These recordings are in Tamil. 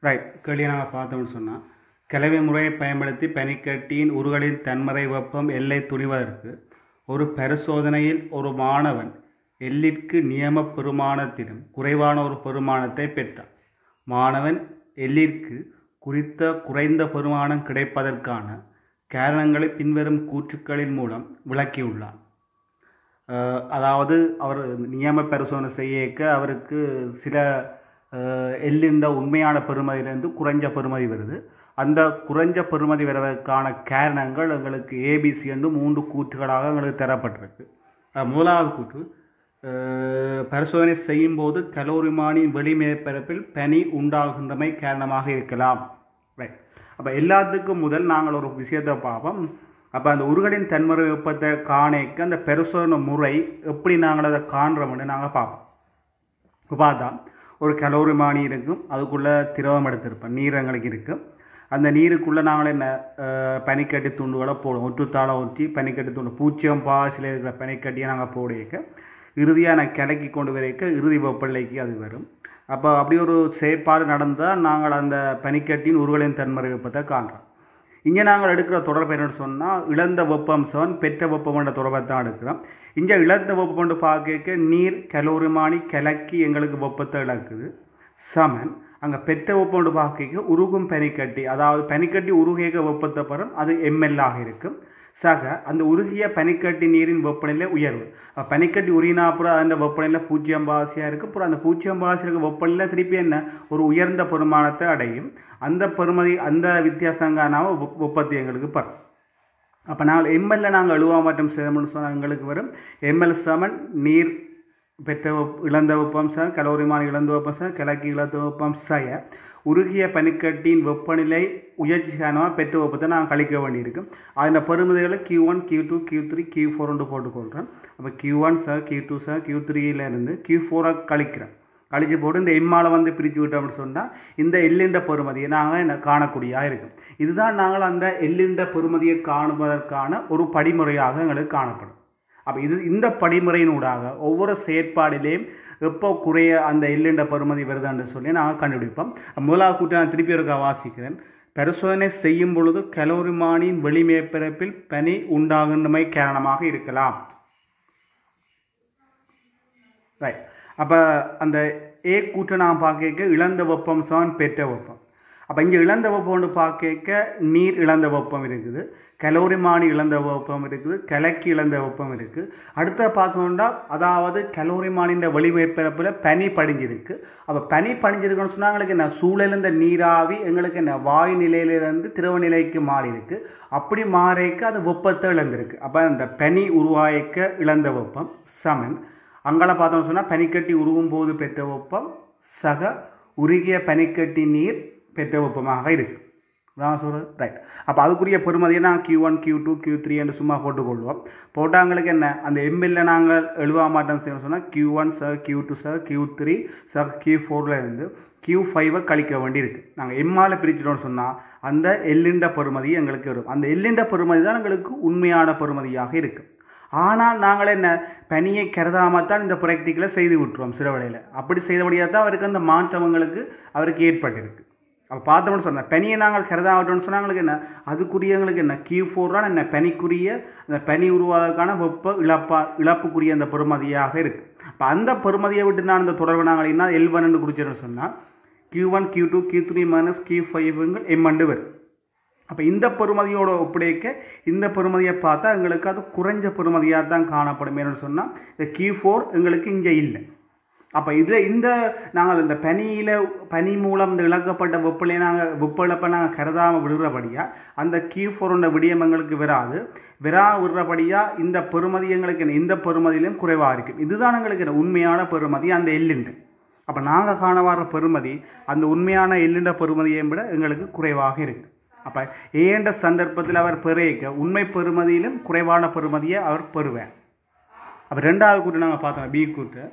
ரைட் கேள்வியை நாங்கள் பார்த்தோம்னு சொன்னால் கிளவி முறையை பயன்படுத்தி பனிக்கட்டியின் உருகளின் தன்மறை வெப்பம் எல்லை துணிவதற்கு ஒரு பரிசோதனையில் ஒரு மாணவன் எல்லிற்கு நியம பெருமானத்திலும் குறைவான ஒரு பெருமானத்தை பெற்றான் மாணவன் எல்லிற்கு குறித்த குறைந்த பெருமானம் கிடைப்பதற்கான காரணங்களை பின்வரும் கூற்றுக்களின் மூலம் விளக்கியுள்ளான் அஹ் அதாவது அவர் நியம பரிசோதனை செய்யக்க அவருக்கு சில அஹ், எள்ளின்ற உண்மையான பெறுமதியிலேருந்து குறைஞ்ச பெறுமதி வருது அந்த குறைஞ்ச பெறுமதி வருவதற்கான காரணங்கள் எங்களுக்கு ஏபிசி என்று மூன்று கூற்றுகளாக எங்களுக்கு தரப்பட்டிருக்கு அஹ், முதலாவது கூற்று அஹ், பரிசோதனை செய்யும்போது கலோரிமானின் வெளிமேற்பரப்பில் பனி உண்டாகின்றமை காரணமாக இருக்கலாம் ரைட் அப்போ எல்லாத்துக்கும் முதல் நாங்கள் ஒரு விஷயத்தை பார்ப்போம் அப்போ அந்த உருகலின் தன்முறை வெப்பத்தை காணிக்க அந்த பெருசோன முறை எப்படி நாங்கள் அதை காண்றோம்னு நாங்கள் பார்ப்போம் இப்போ பார்த்தா ஒரு கலோரிமானி இருக்கும் அதுக்குள்ளே திரவம் எடுத்திருப்போம் நீர் எங்களுக்கு இருக்கும் அந்த நீருக்குள்ளே நாங்கள் என்ன அஹ், பனிக்கட்டி துண்டுகளை போடுவோம் ஒற்றுத்தாளை ஊற்றி பனிக்கட்டி துண்டு பூச்சியம் பாசில் இருக்கிற பனிக்கட்டியை நாங்கள் போடிக்க இறுதியாக நான் கிளக்கி கொண்டு வரைக்க இறுதி வெப்பநிலைக்கு அது வரும் அப்போ அப்படி ஒரு செயற்பாடு நடந்தால் நாங்கள் அந்த பனிக்கட்டியின் உருகலின் தன்முறை வெப்பத்தை காண்றோம் இங்கே நாங்கள் எடுக்கிற தொடர்பு என்னன்னு சொன்னால் இழந்த வெப்பம் சவன் பெற்ற வெப்பம் என்ற தொடர்பை தான் எடுக்கிறோம் இங்கே இழந்த வெப்பம் கொண்டு பார்க்க நீர் கலோரிமானி கலக்கி எங்களுக்கு வெப்பத்தை இழக்குது சமன் அங்கே பெற்ற வெப்பம் கொண்டு பார்க்க உருகும் பனிக்கட்டி அதாவது பனிக்கட்டி உருகிய வெப்பத்தை பெறும் அது எம்எல் ஆக இருக்கும் சக அந்த உருகிய பனிக்கட்டி நீரின் வெப்பநிலை உயர்வு அப்ப பனிக்கட்டி உருகினா அப்புறம் அந்த வெப்பநிலை பூஜ்ஜியம் பாசியாக இருக்கும் அப்புறம் அந்த பூஜ்ஜியம் பாசி இருக்க வெப்பநிலை திருப்பி என்ன ஒரு உயர்ந்த பெருமானத்தை அடையும் அந்த பெருமதி அந்த வித்தியாசங்கானாவ வெப்பத்தை எங்களுக்கு பெறும் அப்போ நாங்கள் எம்எல்ல நாங்கள் எழுவா மாற்றம் செய்தோம்னு சொன்னால் எங்களுக்கு வரும் எம்எல் சமன் நீர் பெற்ற வெப் இழந்த வெப்பம் ச கலோரிமான இழந்த வெப்பம் ச கிழக்கு இழந்த வெப்பம் சய உருகிய பனிக்கட்டியின் வெப்பநிலை உயர்ச்சி காரணமாக பெற்ற வெப்பத்தை நாங்கள் கழிக்க வேண்டியிருக்கும் அதில் பெருமதிகளை Q one Q two Q three Q ஃபோர்னு போட்டுக்கொள்கிறேன் அப்போ Q one sir Q two sir Q த்ரீலேருந்து கியூ ஃபோரை கழிக்கிறேன் கழிச்சு போட்டு இந்த எம்மால வந்து பிரித்து விட்டோம்னு சொன்னால் இந்த எல்லிண்ட பெறுமதியை நாங்கள் என்ன காணக்கூடியதாக இருக்கும் இதுதான் நாங்கள் அந்த எல்லிண்ட பெறுமதியை காணுவதற்கான ஒரு படிமுறையாக எங்களுக்கு காணப்படும் அப்போ இது இந்த படிமுறையினூடாக ஒவ்வொரு செயற்பாடிலேயும் எப்போ குறைய அந்த எல்லிண்ட பெறுமதி வருதுன்னு சொல்லி நாங்கள் கண்டுபிடிப்போம் முதலாவது கூட்டி நான் திருப்பி இருக்க வாசிக்கிறேன் பரிசோதனை செய்யும் பொழுது கலோரிமானின் வெளிமேற்பரப்பில் பனி உண்டாகுன்றமை காரணமாக இருக்கலாம் ரைட் அப்போ அந்த ஏ கூற்றை நான் பார்க்க இழந்த வெப்பம் சமன் பெற்ற வெப்பம் அப்போ இங்கே இழந்த வெப்பம்னு பார்க்க நீர் இழந்த வெப்பம் இருக்குது கலோரிமானி இழந்த வெப்பம் இருக்குது கலக்கி இழந்த வெப்பம் இருக்குது அடுத்த பார்த்தோம்னா அதாவது கலோரிமானின் வெளிமேற்பரப்பில் பனி படிஞ்சிருக்கு அப்போ பனி படிஞ்சிருக்குன்னு சொன்னால் எங்களுக்கு என்ன சூழலிருந்த நீராவி எங்களுக்கு என்ன வாயு நிலையிலிருந்து திரவ நிலைக்கு மாறி இருக்கு அப்படி மாறிக்க அது வெப்பத்தை இழந்திருக்கு அப்போ அந்த பனி உருவாயிக்க இழந்த வெப்பம் சமன் அங்கே பார்த்தோம்னு சொன்னால் பனிக்கட்டி உருகும் போது பெற்ற வெப்பம் சக உருகிய பனிக்கட்டி நீர் பெற்ற வெப்பமாக இருக்கு நான் சொல்கிறது ரைட் அப்போ அதுக்குரிய பெருமதியை நான் Q one Q two Q three என்று சும்மா போட்டுக்கொள்வோம் போட்டாங்களுக்கு என்ன அந்த எம்எல்ல நாங்கள் எழுவா மாட்டோம் செய்யணும் சொன்னால் Q one sir Q two sir Q three sir Q ஃபோரில் இருந்து கியூ ஃபைவை கழிக்க வேண்டியிருக்கு நாங்கள் எம்மால் பிரிச்சிட்டோம்னு சொன்னால் அந்த எல்லிண்ட பெருமதி எங்களுக்கு வரும் அந்த எல்லிண்ட பெருமதி தான் எங்களுக்கு உண்மையான பெருமதியாக இருக்குது ஆனால் நாங்கள் என்ன பனியை கருதாமல் தான் இந்த ப்ராக்டிக்கலை செய்து விட்டுருவோம் சில வேளையில் அப்படி செய்தபடியாக தான் அவருக்கு அந்த மாற்றம் எங்களுக்கு அவருக்கு ஏற்பட்டிருக்கு அப்போ பார்த்தோம்னு சொன்னேன் பனியை நாங்கள் கருதாகட்டோம்னு சொன்னால் எங்களுக்கு என்ன அதுக்குரியவங்களுக்கு என்ன கியூ ஃபோர்லாம் என்ன பனிக்குரிய அந்த பனி உருவாவதற்கான வெப்ப இழப்பா இழப்புக்குரிய அந்த பெருமதியாக இருக்குது அப்போ அந்த பெருமதியை விட்டு நான் இந்த தொடர்பு நாங்கள் என்ன எல் ஒன்னு குறிச்சோன்னு சொன்னால் Q one Q two Q three minus Q ஃபைவ்ங்கள் எம் அண்டு வரும் அப்போ இந்த பெருமதியோட ஒப்படைக்க இந்த பெருமதியை பார்த்தா எங்களுக்கு அது குறைஞ்ச பெருமதியாக தான் காணப்படும் என்னன்னு சொன்னால் இந்த கியூ ஃபோர் எங்களுக்கு இங்கே இல்லை அப்போ இதில் இந்த நாங்கள் இந்த பனியில் பனி மூலம் இந்த இழக்கப்பட்ட வெப்பலை நாங்கள் வெப்ப இழப்பை நாங்கள் கருதாமல் விடுறபடியாக அந்த கியூ ஃபோரோட விடியம் எங்களுக்கு வராது விரா விடுறபடியாக இந்த பெருமதி எங்களுக்கு என்ன, இந்த பெருமதியிலும் குறைவாக இருக்கும் இதுதான் எங்களுக்கு என்ன, உண்மையான பெருமதி அந்த எல்லுண்டு அப்போ நாங்கள் காண வர பெருமதி அந்த உண்மையான எல்லுண்ட பெருமதியை விட எங்களுக்கு குறைவாக இருக்குது அப்போ ஏண்ட சந்தர்ப்பத்தில் அவர் பெருக உண்மை பெருமதியிலும் குறைவான பெருமதியை அவர் பெறுவார் அப்போ ரெண்டாவது கூட்டு நாங்கள் பார்த்தோம் பி கூட்டு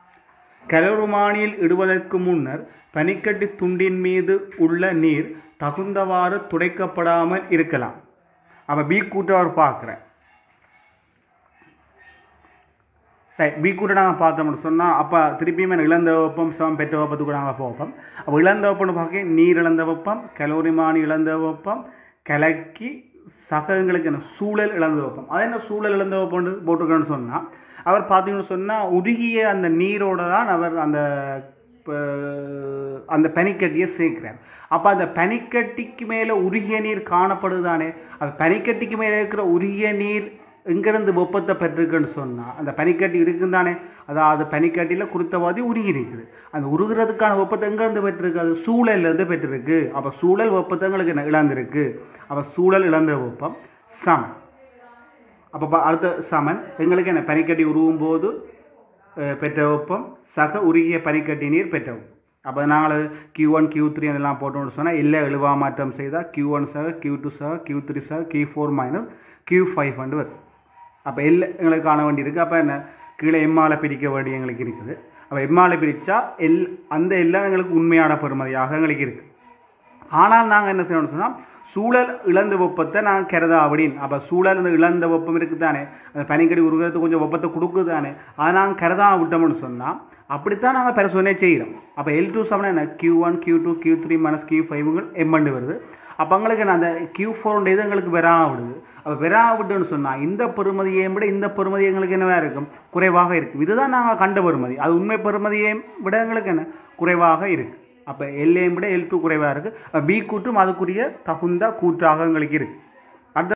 கலருமானியில் இடுவதற்கு முன்னர் பனிக்கட்டி துண்டின் மீது உள்ள நீர் தகுந்தவாறு துடைக்கப்படாமல் இருக்கலாம் அப்போ பி கூட்டு அவர் பார்க்குறேன் ரைட் பி கூட நாங்கள் பார்த்தோம்னு சொன்னால் அப்போ திருப்பியுமே இழந்த வெப்பம் சமம் பெற்ற வெப்பத்துக்கு நாங்கள் பார்ப்போம் அப்போ இழந்த வெப்பம்னு பார்க்க நீர் இழந்த வெப்பம் கலோரிமானி இழந்த வெப்பம் கலக்கி சகங்களுக்கு என்ன சூழல் இழந்த வெப்பம் அது என்ன சூழல் இழந்த வெப்பம்னு போட்டிருக்கேன்னு சொன்னால் அவர் பார்த்தீங்கன்னு சொன்னால் உருகிய அந்த நீரோட தான் அவர் அந்த இப்போ அந்த பனிக்கட்டியை சேர்க்கிறார் அப்போ அந்த பனிக்கட்டிக்கு மேலே உருகிய நீர் காணப்படுதானே அந்த பனிக்கட்டிக்கு மேலே இருக்கிற உருகிய நீர் எங்கேருந்து வெப்பத்தை பெற்றிருக்குன்னு சொன்னால் அந்த பனிக்கட்டி இருக்குன்னு தானே அதாவது பனிக்கட்டியில் குறித்தவாதி உருகி இருக்குது அந்த உருகிறதுக்கான வெப்பத்தை எங்கேருந்து பெற்றிருக்கு அது சூழல்லேருந்து பெற்றிருக்கு அப்போ சூழல் வெப்பத்தை எங்களுக்கு என்ன இழந்திருக்கு அப்போ சூழல் இழந்த வெப்பம் சமன் அப்போ பா- அடுத்த சமன் எங்களுக்கு என்ன பனிக்கட்டி உருவும் போது அஹ், பெற்ற வெப்பம் சக உருகிய பனிக்கட்டி நீர் பெற்ற வெப்பம் அப்போ நாங்கள் கியூ ஒன் கியூ த்ரீ எல்லாம் போட்டோம்னு சொன்னால் இல்லை எழுவா மாற்றம் செய்தால் கியூ ஒன் சக கியூ டூ சக கியூ த்ரீ சக Q four minus Q five வந்து வரும் அப்போ எல்லை எங்களுக்கு காண வேண்டியிருக்கு அப்போ என்ன கீழே எம்மால பிரிக்க வேண்டிய எங்களுக்கு இருக்குது அப்போ எம்மால பிரித்தா எல் அந்த எல்லாம் எங்களுக்கு உண்மையான பெறுமதியாக எங்களுக்கு இருக்குது ஆனால் நாங்கள் என்ன செய்யணும்னு சொன்னால் சூழல் இழந்த வெப்பத்தை நாங்கள் கருதா அப்படின்னு அப்போ சூழல் இந்த இழந்த வெப்பம் இருக்குது தானே அந்த பனிக்கடி உருகிறதுக்கு கொஞ்சம் வெப்பத்தை கொடுக்குது தானே அதை நாங்கள் கருதா விட்டோம்னு சொன்னால் அப்படித்தான் நாங்கள் பெருசோனே செய்கிறோம் அப்போ எல் டூ செவன் என்ன Q one Q two Q three minus Q ஃபைவ்கள் எம்மண்டு வருது அப்போ எங்களுக்கு என்ன அந்த கியூ ஃபோருடைய இது எங்களுக்கு வெறா விடுது அப்போ வெறா விட்டுன்னு சொன்னால் இந்த பெறுமதியை விட இந்த பெறுமதி எங்களுக்கு என்னவா இருக்கும் குறைவாக இருக்கும் இதுதான் நாங்கள் கண்ட பெறுமதி அது உண்மை பெறுமதியை விட எங்களுக்கு என்ன குறைவாக இருக்குது அப்போ எல்லையும் விட எல் டூ குறைவாக இருக்குது பி கூற்றும் அதுக்குரிய தகுந்த கூற்றாக எங்களுக்கு இருக்குது அடுத்த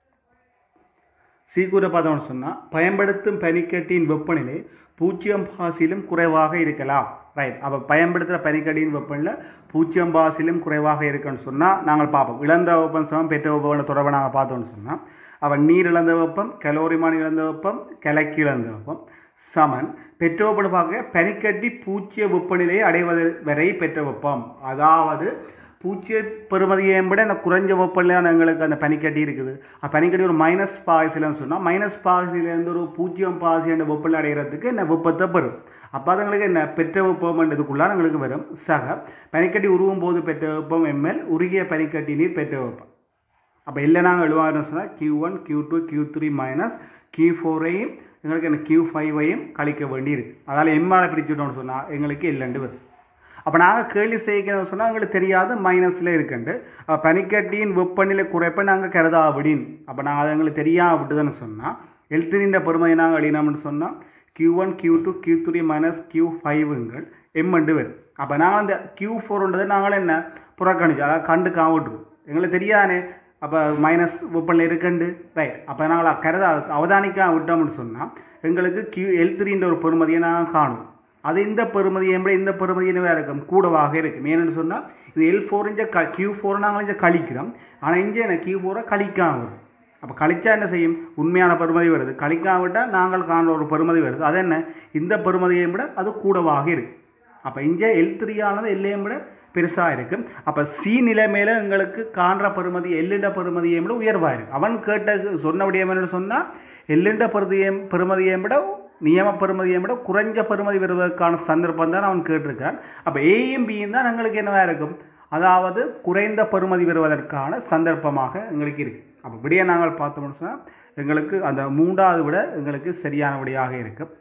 சி கூற பார்த்தோம்னு சொன்னால் பயன்படுத்தும் பனிக்கட்டியின் வெப்பநிலை பூஜ்ஜியம் பாசிலும் குறைவாக இருக்கலாம் ரைட் அப்போ பயன்படுத்துகிற பனிக்கட்டியின் வெப்பநிலை பூஜ்ஜியம் பாசிலும் குறைவாக இருக்குன்னு சொன்னால் நாங்கள் பார்ப்போம் இழந்த வெப்பம் சமம் பெற்ற வெப்பம் தொடர்பை நாங்கள் பார்த்தோம்னு சொன்னால் அவன் நீர் இழந்த வெப்பம் கலோரிமான் இழந்த வெப்பம் கலக்கி இழந்த வெப்பம் சமன் பெற்ற வெப்பம்னு பார்க்க பனிக்கட்டி பூச்சிய வெப்பநிலையை அடைவது வரை பெற்ற வெப்பம் அதாவது பூச்சிய பெறுமதியை விட எனக்கு குறைஞ்ச வெப்பநிலையான எங்களுக்கு அந்த பனிக்கட்டி இருக்குது அந்த பனிக்கட்டி ஒரு மைனஸ் பாசிலன்னு சொன்னால் மைனஸ் பாசிலேருந்து ஒரு பூஜ்ஜியம் பாசி என்ற வெப்பநிலை அடைகிறதுக்கு என்ன வெப்பத்தை பெறும் அப்போ அது எங்களுக்கு என்ன பெற்ற வெப்பம்ன்றதுக்குள்ளான எங்களுக்கு வரும் சக பனிக்கட்டி உருவும் போது பெற்ற வெப்பம் எம்எல் உருகிய பனிக்கட்டி நீர் பெற்ற வெப்பம் அப்போ இல்லை நாங்கள் எழுவாங்கன்னு சொன்னால் Q one Q two Q three minus Q ஃபோரையும் எங்களுக்கு என்ன கியூ ஃபைவையும் கழிக்க வேண்டியிருக்கு அதால் எம்மால பிரிச்சுட்டோம்னு சொன்னால் எங்களுக்கு இல்லைண்டு வருது அப்போ நாங்கள் கேள்வி செய்யணும்னு சொன்னால் எங்களுக்கு தெரியாது மைனஸில் இருக்குண்டு அப்போ பனிக்கட்டியின் வெப்பநிலை குறைப்பை நாங்கள் கருதா அப்படின்னு அப்போ நாங்கள் அது எங்களுக்கு தெரியாம விட்டுதுன்னு சொன்னால் எழுத்துறிந்த பெருமையை நாங்கள் எழுதினோம்னு சொன்னால் Q one Q two Q three minus Q ஃபைவுங்கள் எம்மண்டு வரும் அப்போ நாங்கள் அந்த கியூ ஃபோர்ன்றது நாங்கள் என்ன புறக்கணிச்சு அதாவது கண்டு காவிட்டுருவோம் எங்களுக்கு தெரியாதே அப்போ மைனஸ் வெப்பநிலை இருக்குண்டு ரைட் அப்போ நாங்கள் கருத அவதானிக்க விட்டோம்னு சொன்னால் எங்களுக்கு கியூ எல் த்ரீன்ற ஒரு பெருமதியை நாங்கள் காணும் அது இந்த பெருமதியை விட இந்த பெருமதி என்னவா இருக்கும் கூடவாக இருக்கும் ஏன்னு சொன்னால் இது எல் ஃபோர் இஞ்ச க கியூ ஃபோர் நாங்கள் இங்கே கழிக்கிறோம் ஆனால் இங்கே என்ன கியூ ஃபோரை கழிக்காம வரும் அப்போ கழிச்சா என்ன செய்யும் உண்மையான பெருமதி வருது கழிக்காம விட்டால் நாங்கள் காண்ற ஒரு பெருமதி வருது அது என்ன இந்த பெருமதியை விட அது கூடவாக இருக்கு அப்போ இங்கே எல் த்ரீயானது எல்லையும் விட பெருசாக இருக்கும் அப்போ சி நிலைமையில் எங்களுக்கு காண்ற பருமதி எல்லுண்ட பருமதியை விட உயர்வாக இருக்கு அவன் கேட்ட சொன்னபடியே என்னன்னு சொன்னால் எல்லுண்ட பருதியை பெருமதியை விட நியம பெருமதியை விட குறைஞ்ச பெருமதி வருவதற்கான சந்தர்ப்பம் தான் அவன் கேட்டிருக்கான் அப்போ ஏயும் பியும் தான் எங்களுக்கு என்னவா இருக்கும் அதாவது குறைந்த பெருமதி வருவதற்கான சந்தர்ப்பமாக எங்களுக்கு இருக்குது அப்போ விடையை நாங்கள் பார்த்தோம்னு சொன்னால் எங்களுக்கு அந்த மூன்றாவது விட எங்களுக்கு சரியான விடையாக இருக்கும்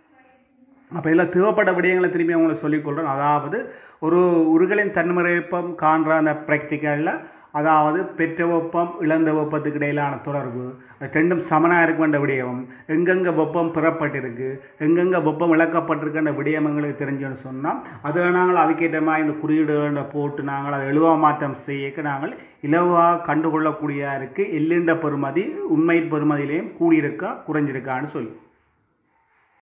அப்போ இதில் தேவைப்பட்ட விடயங்களை திரும்பி அவங்களுக்கு சொல்லிக்கொள்கிறேன் அதாவது ஒரு உருகளின் தன்முறைப்பம் காண்ற அந்த ப்ராக்டிக்கலில் அதாவது பெற்ற வெப்பம் இழந்த வெப்பத்துக்கு இடையிலான தொடர்பு அது ரெண்டும் சமனாக இருக்கின்ற விடயம் எங்கெங்கே வெப்பம் பெறப்பட்டிருக்கு எங்கெங்கே வெப்பம் இழக்கப்பட்டிருக்கின்ற விடயம் எங்களுக்கு தெரிஞ்சுன்னு சொன்னால் அதில் நாங்கள் அதுக்கேற்ற மாதிரி இந்த குறியீடுகளை போட்டு நாங்கள் அதை எழுவா மாற்றம் செய்யக்க நாங்கள் இலவாக கண்டுகொள்ளக்கூடியதாக இருக்குது எல்லுண்ட பெறுமதி உண்மை பெறுமதியிலையும் கூடியிருக்கா குறைஞ்சிருக்கான்னு சொல்லி